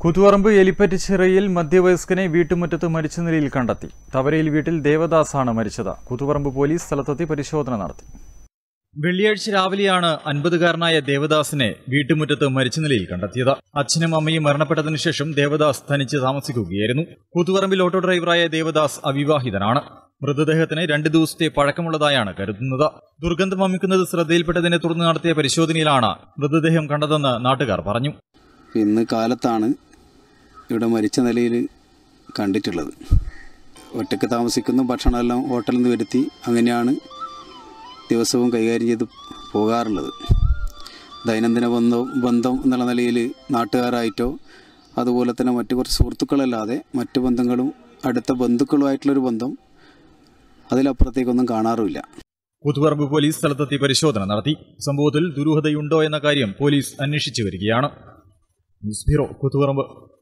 കൂത്തുപറമ്പ് എലിപ്പറ്റിച്ചിറയിൽ മധ്യവയസ്കനെ വീട്ടുമുറ്റത്ത് മരിച്ച നിലയിൽ കണ്ടെത്തി തവരയിൽ വീട്ടിൽ ദേവദാസാണ് മരിച്ചത് കൂത്തുപറമ്പ് പോലീസ് സ്ഥലത്തെത്തി പരിശോധന നടത്തി വെള്ളിയാഴ്ച രാവിലെയാണ് അൻപതുകാരനായ ദേവദാസിനെ വീട്ടുമുറ്റത്ത് മരിച്ച നിലയിൽ കണ്ടെത്തിയത് അച്ഛനും അമ്മയും മരണപ്പെട്ടതിനു ശേഷം ദേവദാസ് തനിച്ച് താമസിക്കുകയായിരുന്നു കൂത്തുപറമ്പിൽ ഓട്ടോ ഡ്രൈവറായ ദേവദാസ് അവിവാഹിതനാണ് മൃതദേഹത്തിന് രണ്ട് ദിവസത്തെ പഴക്കമുള്ളതായാണ് കരുതുന്നത് ദുർഗന്ധം വമിക്കുന്നത് ശ്രദ്ധയിൽപ്പെട്ടതിനെ തുടർന്ന് നടത്തിയ പരിശോധനയിലാണ് മൃതദേഹം കണ്ടതെന്ന് നാട്ടുകാർ പറഞ്ഞു ഇന്ന് കാലത്താണ് ഇവിടെ മരിച്ച നിലയിൽ കണ്ടിട്ടുള്ളത് ഒറ്റയ്ക്ക് താമസിക്കുന്നു ഭക്ഷണമെല്ലാം ഹോട്ടലിൽ നിന്ന് വരുത്തി അങ്ങനെയാണ് ദിവസവും കൈകാര്യം ചെയ്ത് പോകാറുള്ളത് ദൈനംദിന ബന്ധം ബന്ധം എന്നുള്ള നിലയിൽ നാട്ടുകാരായിട്ടോ അതുപോലെ തന്നെ മറ്റു കുറച്ച് സുഹൃത്തുക്കളല്ലാതെ മറ്റു ബന്ധങ്ങളും അടുത്ത ബന്ധുക്കളുമായിട്ടുള്ളൊരു ബന്ധം അതിലപ്പുറത്തേക്കൊന്നും കാണാറുമില്ല കൂത്തുപറമ്പ് പോലീസ് സ്ഥലത്തെത്തി പരിശോധന നടത്തി സംഭവത്തിൽ ദുരൂഹതയുണ്ടോ എന്ന കാര്യം പോലീസ് അന്വേഷിച്ചു വരികയാണ് ന്യൂസ് ബ്യൂറോ കൂത്തുപറമ്പ്